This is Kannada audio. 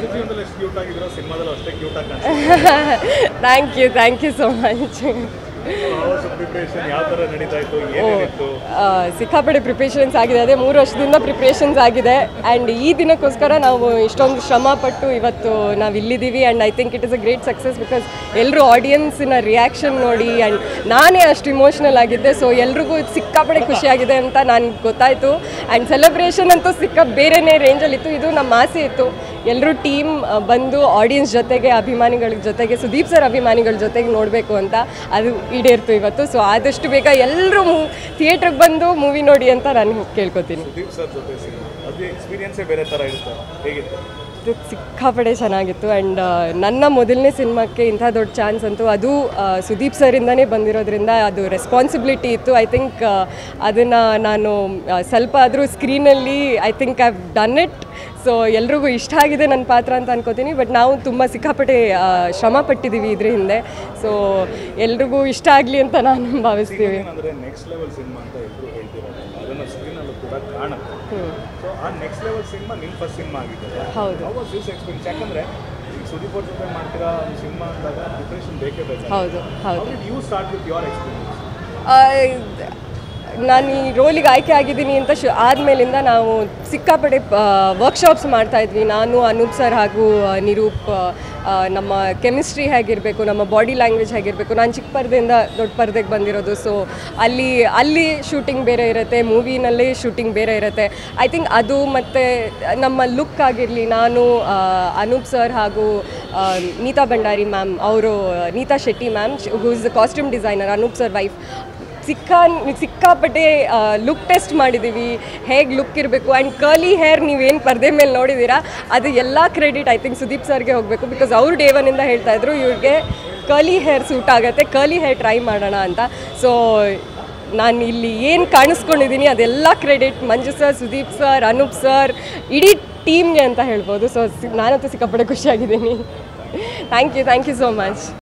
ನಿಜ ಜೀವನದಲ್ಲಿ ಎಷ್ಟು ಕ್ಯೂಟ್ ಆಗಿದ್ರು ಸಿನಿಮಾದಲ್ಲಿ ಅಷ್ಟೇ ಕ್ಯೂಟ್ ಆಗಿ ಕಾಣಿಸ್ತಾರೆ thank you thank you so much preparation ಯಾವ ಥರ ನಡೀತಾ ಇತ್ತು ಏನೇನಿತ್ತು ಸಿಕ್ಕಾಪಟ್ಟೆ ಪ್ರಿಪ್ರೇಷನ್ಸ್ ಆಗಿದೆ ಅದೇ ಮೂರು ವರ್ಷದಿಂದ ಪ್ರಿಪ್ರೇಷನ್ಸ್ ಆಗಿದೆ ಆ್ಯಂಡ್ ಈ ದಿನಕ್ಕೋಸ್ಕರ ನಾವು ಇಷ್ಟೊಂದು ಶ್ರಮ ಪಟ್ಟು ಇವತ್ತು ನಾವು ಇಲ್ಲಿದ್ದೀವಿ and I think it is a great success because ಎಲ್ಲರೂ ಆಡಿಯನ್ಸಿನ ರಿಯಾಕ್ಷನ್ ನೋಡಿ ಆ್ಯಂಡ್ ನಾನೇ ಅಷ್ಟು ಇಮೋಷ್ನಲ್ ಆಗಿದ್ದೆ ಸೊ ಎಲ್ರಿಗೂ ಸಿಕ್ಕಾಪಟ್ಟೆ ಖುಷಿಯಾಗಿದೆ ಅಂತ ನನಗೆ ಗೊತ್ತಾಯಿತು ಆ್ಯಂಡ್ ಸೆಲೆಬ್ರೇಷನ್ ಅಂತೂ ಸಿಕ್ಕ ಬೇರೆನೇ ರೇಂಜಲ್ಲಿತ್ತು ಇದು ನಮ್ಮ ಆಸೆ ಇತ್ತು ಎಲ್ಲರೂ ಟೀಮ್ ಬಂದು ಆಡಿಯನ್ಸ್ ಜೊತೆಗೆ ಅಭಿಮಾನಿಗಳ ಜೊತೆಗೆ ಸುದೀಪ್ ಸರ್ ಅಭಿಮಾನಿಗಳ ಜೊತೆಗೆ ನೋಡಬೇಕು ಅಂತ ಅದು ಈಡೇರ್ತು ಇವತ್ತು ಸೊ ಆದಷ್ಟು ಬೇಗ ಎಲ್ಲರೂ ಥಿಯೇಟ್ರಿಗೆ ಬಂದು ಮೂವಿ ನೋಡಿ ಅಂತ ನಾನು ಕೇಳ್ಕೊತೀನಿ ಸುದೀಪ್ ಸರ್ ಜೊತೆ ಸಿನಿಮಾ ಅದು ಎಕ್ಸ್ಪೀರಿಯನ್ಸೇ ಬೇರೆ ಥರ ಇರುತ್ತೆ ಹೇಗಿತ್ತು ಇದು ಸಿಕ್ಕಾಪಡೆ ಚೆನ್ನಾಗಿತ್ತು ಆ್ಯಂಡ್ ನನ್ನ ಮೊದಲನೇ ಸಿನಿಮಾಕ್ಕೆ ಇಂಥ ದೊಡ್ಡ ಚಾನ್ಸ್ ಅಂತೂ ಅದು ಆ, ಸುದೀಪ್ ಸರಿಂದನೇ ಬಂದಿರೋದ್ರಿಂದ ಅದು ರೆಸ್ಪಾನ್ಸಿಬಿಲಿಟಿ ಇತ್ತು ಐ ಥಿಂಕ್ ಅದನ್ನು ನಾನು ಆ, ಸ್ವಲ್ಪ ಆದರೂ ಸ್ಕ್ರೀನಲ್ಲಿ I think I done it so ಎಲ್ರಿಗೂ ಇಷ್ಟ ಆಗಿದೆ ನನ್ನ ಪಾತ್ರ ಅಂತ ಅನ್ಕೋತೀನಿ ಬಟ್ ನಾವು ತುಂಬ ಸಿಕ್ಕಾಪಟ್ಟೆ ಆ, ಶ್ರಮ ಪಟ್ಟಿದ್ದೀವಿ ಇದ್ರ ಹಿಂದೆ ಸೊ ಎಲ್ರಿಗೂ ಇಷ್ಟ ಆಗಲಿ ಅಂತ ನಾನು ಭಾವಿಸ್ತೀವಿ ಏನಂದ್ರೆ ನೆಕ್ಸ್ಟ್ ಲೆವೆಲ್ ಸಿನಿಮಾ ಅಂತ ಎಲ್ಲರೂ ಹೇಳ್ತಿರೋದು ಅದನ್ನು ಸ್ಕ್ರೀನಲ್ಲೂ ಕೂಡ ಕಾಣುತ್ತೆ so uh next level cinema ನಿಮ್ಮ ಫಸ್ಟ್ ಸಿನಿಮಾ ಆಗಿದೆ ಹೌದು. ಹೌ ವಾಸ್ ದಿಸ್ ಎಕ್ಸ್ಪೀರಿಯನ್ಸ್ ಯಾಕಂದ್ರೆ ಈಗ ಸುದೀಪ್ ಅವ್ರ ಜೊತೆ ಮಾಡ್ತೀರಾ ಒಂದು ಸಿನಿಮಾ ಅಂದಾಗ ಪ್ರಿಪ್ರೇಷನ್ ಬೇಕೇ ಬೇಕು ಹೌದು ಹೌದು you start with your experience uh, ನಾನು ಈ ರೋಲಿಗೆ ಆಯ್ಕೆ ಆಗಿದ್ದೀನಿ ಅಂತ ಶು ಆದಮೇಲಿಂದ ನಾವು ಸಿಕ್ಕಾಪಟ್ಟೆ ವರ್ಕ್ಶಾಪ್ಸ್ ಮಾಡ್ತಾ ಇದ್ವಿ ನಾನು ಅನೂಪ್ ಸರ್ ಹಾಗೂ ಆ, ನಿರೂಪ್ ಆ, ನಮ್ಮ ಕೆಮಿಸ್ಟ್ರಿ ಹೇಗಿರಬೇಕು ನಮ್ಮ ಬಾಡಿ ಲ್ಯಾಂಗ್ವೇಜ್ ಹೇಗಿರಬೇಕು ನಾನು ಚಿಕ್ಕ ಪರದೆಯಿಂದ ದೊಡ್ಡ ಪರದೆಗೆ ಬಂದಿರೋದು ಸೊ ಅಲ್ಲಿ ಅಲ್ಲಿ ಶೂಟಿಂಗ್ ಬೇರೆ ಇರುತ್ತೆ ಮೂವಿನಲ್ಲಿ ಶೂಟಿಂಗ್ ಬೇರೆ ಇರುತ್ತೆ ಐ ಥಿಂಕ್ ಅದು ಮತ್ತು ನಮ್ಮ ಲುಕ್ ಆಗಿರಲಿ ನಾನು ಆ, ಅನೂಪ್ ಸರ್ ಹಾಗೂ ಆ, ನೀತಾ ಭಂಡಾರಿ ಮ್ಯಾಮ್ ಅವರು Neeta Shetty ma'am who is the costume designer Anoop sir wife ಸಿಕ್ಕಾ ಸಿಕ್ಕಾಪಟ್ಟೆ ಲುಕ್ ಟೆಸ್ಟ್ ಮಾಡಿದ್ದೀವಿ ಹೇಗೆ ಲುಕ್ ಇರಬೇಕು ಆ್ಯಂಡ್ ಕರ್ಲಿ ಹೇರ್ ನೀವೇನು ಪರದೆ ಮೇಲೆ ನೋಡಿದ್ದೀರಾ ಅದು ಎಲ್ಲ ಕ್ರೆಡಿಟ್ ಐ ಥಿಂಕ್ ಸುದೀಪ್ ಸರ್ಗೆ ಹೋಗಬೇಕು ಬಿಕಾಸ್ ಅವ್ರು ಡೇ ಒನ್ನಿಂದ ಹೇಳ್ತಾ ಇದ್ರು ಇವ್ರಿಗೆ ಕರ್ಲಿ ಹೇರ್ ಸೂಟ್ ಆಗುತ್ತೆ ಕರ್ಲಿ ಹೇರ್ ಟ್ರೈ ಮಾಡೋಣ ಅಂತ ಸೊ ನಾನು ಇಲ್ಲಿ ಏನು ಕಾಣಿಸ್ಕೊಂಡಿದ್ದೀನಿ ಅದೆಲ್ಲ credit Manju sir Sudeep sir Anoop sir ಇಡೀ ಟೀಮ್ಗೆ ಅಂತ ಹೇಳ್ಬೋದು ಸೊ ನಾನಂತೂ ಸಿಕ್ಕಾಪಟ್ಟೆ ಖುಷಿಯಾಗಿದ್ದೀನಿ thank you thank you so much